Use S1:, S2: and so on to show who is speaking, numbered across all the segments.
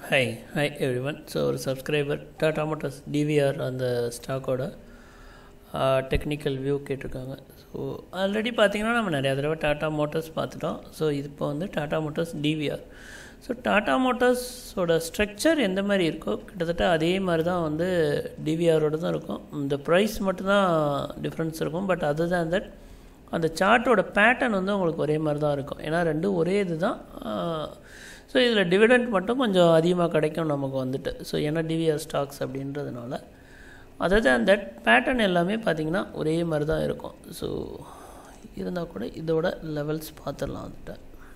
S1: high hi everyone so ஒரு subscriber Tata Motors DVR அந்த ஸ்டாக்கோட டெக்னிக்கல் வியூ கேட்டிருக்காங்க ஸோ ஆல்ரெடி பார்த்தீங்கன்னா நம்ம நிறையா தடவை டாடா மோட்டர்ஸ் பார்த்துட்டோம் ஸோ இது இப்போ வந்து Tata Motors DVR so Tata மோட்டர்ஸோட ஸ்ட்ரக்சர் எந்த மாதிரி இருக்கோ கிட்டத்தட்ட அதே மாதிரி தான் வந்து டிவிஆரோட தான் இருக்கும் இந்த ப்ரைஸ் மட்டும்தான் டிஃப்ரென்ஸ் இருக்கும் பட் அதர் தேன் தட் அந்த சார்ட்டோட பேட்டர்ன் வந்து உங்களுக்கு ஒரே மாதிரி தான் இருக்கும் ஏன்னா ரெண்டும் ஒரே இது தான் ஸோ இதில் டிவிடெண்ட் மட்டும் கொஞ்சம் அதிகமாக கிடைக்கும் நமக்கு வந்துட்டு ஸோ ஏன்னா டிவிஆர் ஸ்டாக்ஸ் அப்படின்றதுனால அதர் தேன் தட் பேட்டர்ன் எல்லாமே பார்த்திங்கன்னா ஒரே மாதிரி தான் இருக்கும் ஸோ இருந்தால் கூட இதோட லெவல்ஸ் பார்த்துடலாம் வந்துட்டு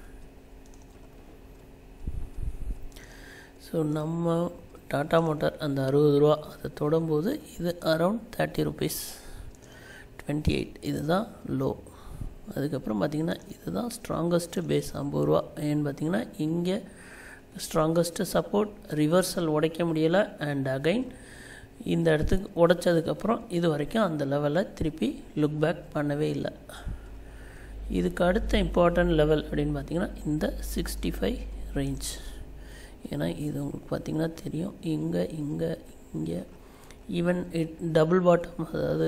S1: ஸோ நம்ம டாட்டா மோட்டார் அந்த அறுபது ரூபா அதை தொடும்போது இது around thirty rupees twenty eight இதுதான் லோ அதுக்கப்புறம் பார்த்திங்கன்னா இதுதான் ஸ்ட்ராங்கஸ்ட்டு பேஸ் ஐம்பது ரூபா ஏன்னு பார்த்தீங்கன்னா இங்கே ஸ்ட்ராங்கஸ்ட்டு சப்போர்ட் ரிவர்சல் உடைக்க முடியலை அண்ட் அகைன் இந்த இடத்துக்கு உடைச்சதுக்கப்புறம் இது வரைக்கும் அந்த லெவலில் திருப்பி லுக் பேக் பண்ணவே இல்லை இதுக்கு அடுத்த இம்பார்ட்டன்ட் லெவல் அப்படின்னு பார்த்திங்கன்னா இந்த சிக்ஸ்டி ஃபைவ் ரேஞ்ச் ஏன்னா இது உங்களுக்கு பார்த்திங்கன்னா தெரியும் இங்கே இங்கே இங்கே ஈவன் இட் டபுள் பாட்டம் அதாவது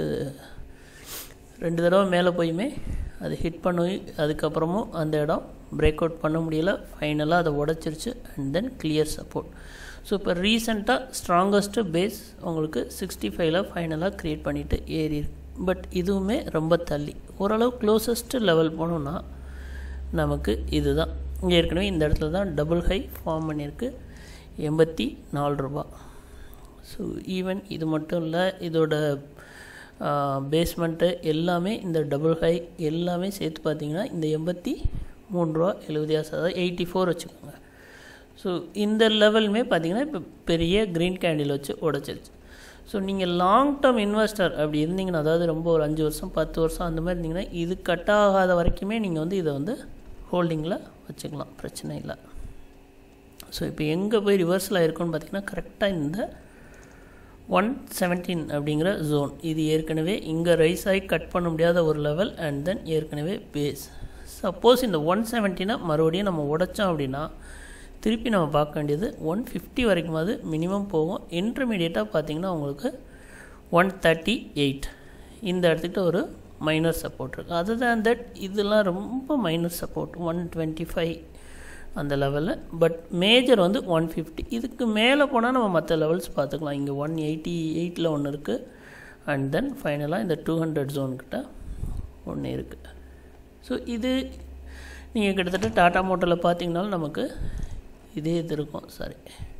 S1: ரெண்டு தடவை மேலே போயுமே அது ஹிட் பண்ணி அதுக்கப்புறமும் அந்த இடம் பிரேக் அவுட் பண்ண முடியல ஃபைனலாக அதை உடச்சிருச்சு and then clear support so இப்போ ரீசெண்டாக ஸ்ட்ராங்கஸ்ட்டு பேஸ் உங்களுக்கு சிக்ஸ்டி ஃபைவ்ல ஃபைனலாக க்ரியேட் பண்ணிவிட்டு ஏறி பட் இதுவுமே ரொம்ப தள்ளி ஓரளவு க்ளோசஸ்ட்டு லெவல் போனோம்னா நமக்கு இதுதான் ஏற்கனவே இந்த இடத்துல தான் டபுள் ஹை ஃபார்ம் பண்ணியிருக்கு எண்பத்தி நாலு ரூபா ஸோ ஈவன் இது மட்டும் இல்லை இதோட பேஸ்மெண்ட்டு எல்லாமே இந்த டபுள் ஹை எல்லாமே சேர்த்து பார்த்தீங்கன்னா இந்த எண்பத்தி மூணு ரூபா எழுபது அதாவது எயிட்டி ஃபோர் வச்சுக்கோங்க ஸோ இந்த லெவலுமே பார்த்தீங்கன்னா இப்போ பெரிய க்ரீன் கேண்டில் வச்சு உடச்சிருச்சு ஸோ நீங்கள் லாங் டேர்ம் இன்வெஸ்டர் அப்படி இருந்தீங்கன்னா அதாவது ரொம்ப ஒரு அஞ்சு வருஷம் பத்து வருஷம் அந்த மாதிரி இருந்தீங்கன்னா இது கட் ஆகாத வரைக்குமே நீங்கள் வந்து இதை வந்து ஹோல்டிங்கில் வச்சுக்கலாம் பிரச்சனை இல்லை ஸோ இப்போ எங்கே போய் ரிவர்ஸில் ஆயிருக்குன்னு பார்த்தீங்கன்னா கரெக்டாக இந்த ஒன் செவன்டீன் அப்படிங்கிற ஜோன் இது ஏற்கனவே இங்கே ரைஸ் ஆகி கட் பண்ண முடியாத ஒரு லெவல் அண்ட் தென் ஏற்கனவே பேஸ் சப்போஸ் இந்த ஒன் செவன்ட்டினை மறுபடியும் நம்ம உடைச்சோம் அப்படின்னா திருப்பி நம்ம பார்க்க வேண்டியது ஒன் ஃபிஃப்டி வரைக்குமாவது மினிமம் போகும் இன்டர்மீடியட்டாக பார்த்தீங்கன்னா உங்களுக்கு ஒன் தேர்ட்டி எயிட் இந்த இடத்துக்கிட்ட ஒரு மைனர் சப்போர்ட் இருக்குது அதர் தேன் தட் இதெல்லாம் ரொம்ப minor support one twenty five அந்த லெவலில் பட் மேஜர் வந்து ஒன் ஃபிஃப்டி இதுக்கு மேலே போனால் நம்ம மற்ற லெவல்ஸ் பார்த்துக்கலாம் இங்கே ஒன் எயிட்டி எயிட்டில் ஒன்று இருக்குது அண்ட் தென் ஃபைனலாக இந்த டூ ஹண்ட்ரட் ஜோன்கிட்ட ஒன்று இருக்குது ஸோ இது நீங்கள் கிட்டத்தட்ட டாட்டா மோட்டரில் பார்த்தீங்கனாலும் நமக்கு இதே இது இருக்கும் சாரி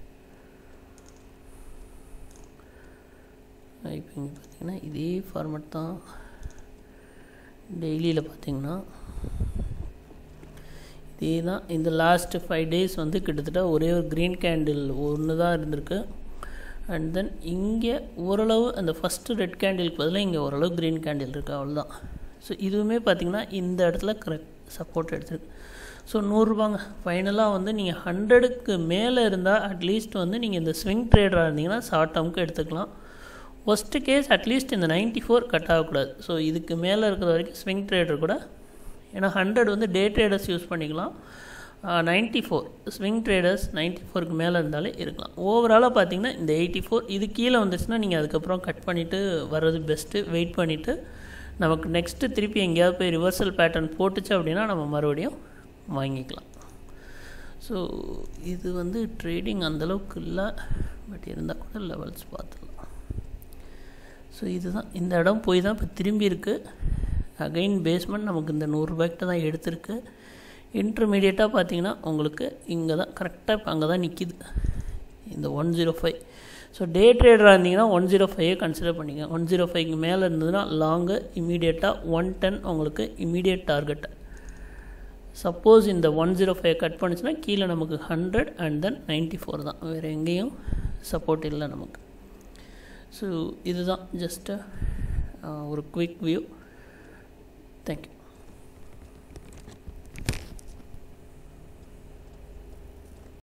S1: இப்போ இங்கே பார்த்தீங்கன்னா இதே ஃபார்மேட் தான் டெய்லியில் பார்த்தீங்கன்னா இதே தான் இந்த லாஸ்ட்டு ஃபைவ் டேஸ் வந்து கிட்டத்தட்ட ஒரே ஒரு க்ரீன் கேண்டில் ஒன்று தான் இருந்திருக்கு அண்ட் தென் இங்கே ஓரளவு அந்த ஃபஸ்ட்டு ரெட் கேண்டிலுக்கு பதிலாக இங்கே ஓரளவு க்ரீன் கேண்டில் இருக்குது அவ்வளோதான் ஸோ இதுவுமே பார்த்திங்கன்னா இந்த இடத்துல கரெக்ட் சப்போர்ட் எடுத்துருக்கு ஸோ நூறுரூபாங்க ஃபைனலாக வந்து நீங்கள் ஹண்ட்ரடுக்கு மேலே இருந்தால் அட்லீஸ்ட் வந்து நீங்கள் இந்த ஸ்விங் ட்ரேடராக இருந்தீங்கன்னா ஷார்ட் டேர்முக்கு எடுத்துக்கலாம் ஒஸ்ட்டு கேஸ் அட்லீஸ்ட் இந்த நைன்ட்டி ஃபோர் கட் ஆகக்கூடாது ஸோ இதுக்கு மேலே இருக்கிற வரைக்கும் ஸ்விங் ட்ரேடர் கூட ஏன்னா ஹண்ட்ரட் வந்து டே ட்ரேடர்ஸ் யூஸ் பண்ணிக்கலாம் ninety four swing traders ninety ஃபோருக்கு மேலே இருந்தாலே இருக்கலாம் ஓவராலாக பார்த்தீங்கன்னா இந்த எயிட்டி ஃபோர் இது கீழே வந்துச்சுன்னா நீங்கள் அதுக்கப்புறம் கட் பண்ணிவிட்டு வர்றது பெஸ்ட்டு வெயிட் பண்ணிவிட்டு நமக்கு நெக்ஸ்ட்டு திருப்பி எங்கேயாவது போய் ரிவர்சல் பேட்டர்ன் போட்டுச்சு அப்படின்னா நம்ம மறுபடியும் வாங்கிக்கலாம் ஸோ இது வந்து ட்ரேடிங் அந்தளவுக்கு இல்லை பட் இருந்தால் கூட லெவல்ஸ் பார்த்துக்கலாம் ஸோ இதுதான் இந்த இடம் போய் தான் இப்போ திரும்பி இருக்குது அகைன் பேஸ்மெண்ட் நமக்கு இந்த நூறுரூபாய்க்கிட்ட தான் எடுத்திருக்கு இன்டர்மீடியட்டாக பார்த்தீங்கன்னா உங்களுக்கு இங்கே தான் கரெக்டாக இப்போ அங்கே தான் நிற்கிது இந்த one zero five so day ட்ரேடராக இருந்தீங்கன்னா ஒன் ஜீரோ ஃபைவே கன்சிடர் பண்ணிங்க ஒன் ஜீரோ ஃபைவ்க்கு மேலே இருந்ததுன்னா லாங்கு இமீடியட்டாக ஒன் டென் உங்களுக்கு இமீடியட் டார்கெட் சப்போஸ் இந்த ஒன் ஜீரோ ஃபைவ் கட் பண்ணிச்சுன்னா கீழே நமக்கு hundred and then ninety four தான் வேறு எங்கேயும் சப்போர்ட் இல்லை நமக்கு ஸோ இதுதான் ஜஸ்ட்டு ஒரு குவிக் வியூ தேங்க்யூ